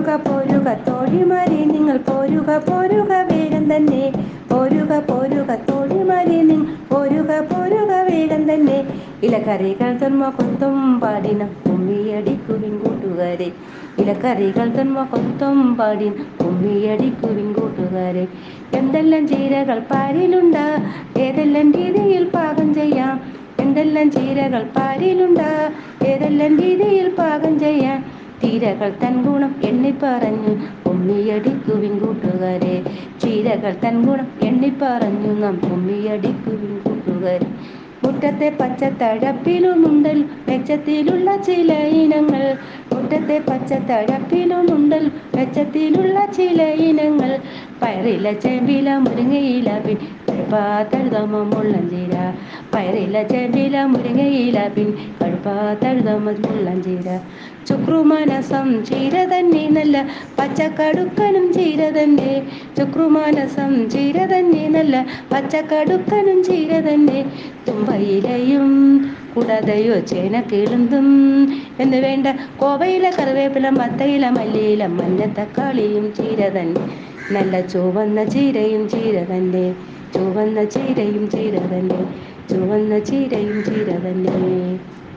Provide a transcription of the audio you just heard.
പോരുക പോരുക തോഴിമാരെ നിങ്ങൾ പോരുക പോരുക വേഗം തന്നെ പോരുക പോരുക തോഴിമാരെ നിങ്ങൾ പോരുക പോരുക വേഗം തന്നെ ഇലക്കറികൾ തന്മ കൊത്തും പാടിന കുമ്മിയടിക്കുവിൻ കൂട്ടുകാരെ ഇലക്കറികൾ തന്മ കൊത്തും പാടിന കുമ്മിയടിക്കുവിൻ കൂട്ടുകാരെ എന്തെല്ലാം ചീരകൾ പാരിലുണ്ട് ഏതെല്ലാം രീതിയിൽ പാകം ചെയ്യാം എന്തെല്ലാം ചീരകൾ പാരിലുണ്ട് ഏതെല്ലാം രീതിയിൽ പാകം ചെയ്യാൻ ചീരകൾ തൻ ഗുണം എണ്ണിപ്പറഞ്ഞു ഉമ്മിയടിക്കുവിൻ കൂട്ടുകാരെ ചീരകൾ തൻ ഗുണം എണ്ണിപ്പറഞ്ഞു നാം ഉമ്മിയടിക്കുവിൻ കൂട്ടുകാരെ മുറ്റത്തെ പച്ചത്തഴപ്പിലുമുണ്ടൽ മെച്ചത്തിലുള്ള ചില ഇനങ്ങൾ മുറ്റത്തെ പച്ചത്തഴപ്പിലുമുണ്ടൽ മെച്ചത്തിലുള്ള ചില ഇനങ്ങൾ പയറില ചെമ്പില മുരിങ്ങയില പിൻ കഴുപ്പാത്തഴുതമ മുള്ളഞ്ചീര പയറില ചെമ്പില മുരിങ്ങയില പിൻ കഴുപ്പാത്തഴുതമ മുള്ളഞ്ചീര ചുക്രുമാനസം ചീര തന്നെ നല്ല പച്ചക്കടുക്കനും ചീര തന്നെ ചുക്രുമാനസം ചീര തന്നെ നല്ല പച്ചക്കടുക്കനും ചീര തന്നെ തുമ്പയിലയും കുടതയോ ചേന കിളുന്തും എന്ന് വേണ്ട കോവയില കറിവേപ്പില മത്തയില മല്ലിയില മഞ്ഞത്തക്കാളിയും ചീര തന്നെ നല്ല ചുവന്ന ചീരയും ചീര തന്നെ ചുവന്ന ചീരയും ചീര തന്നെ ചുവന്ന ചീരയും ചീര തന്നെ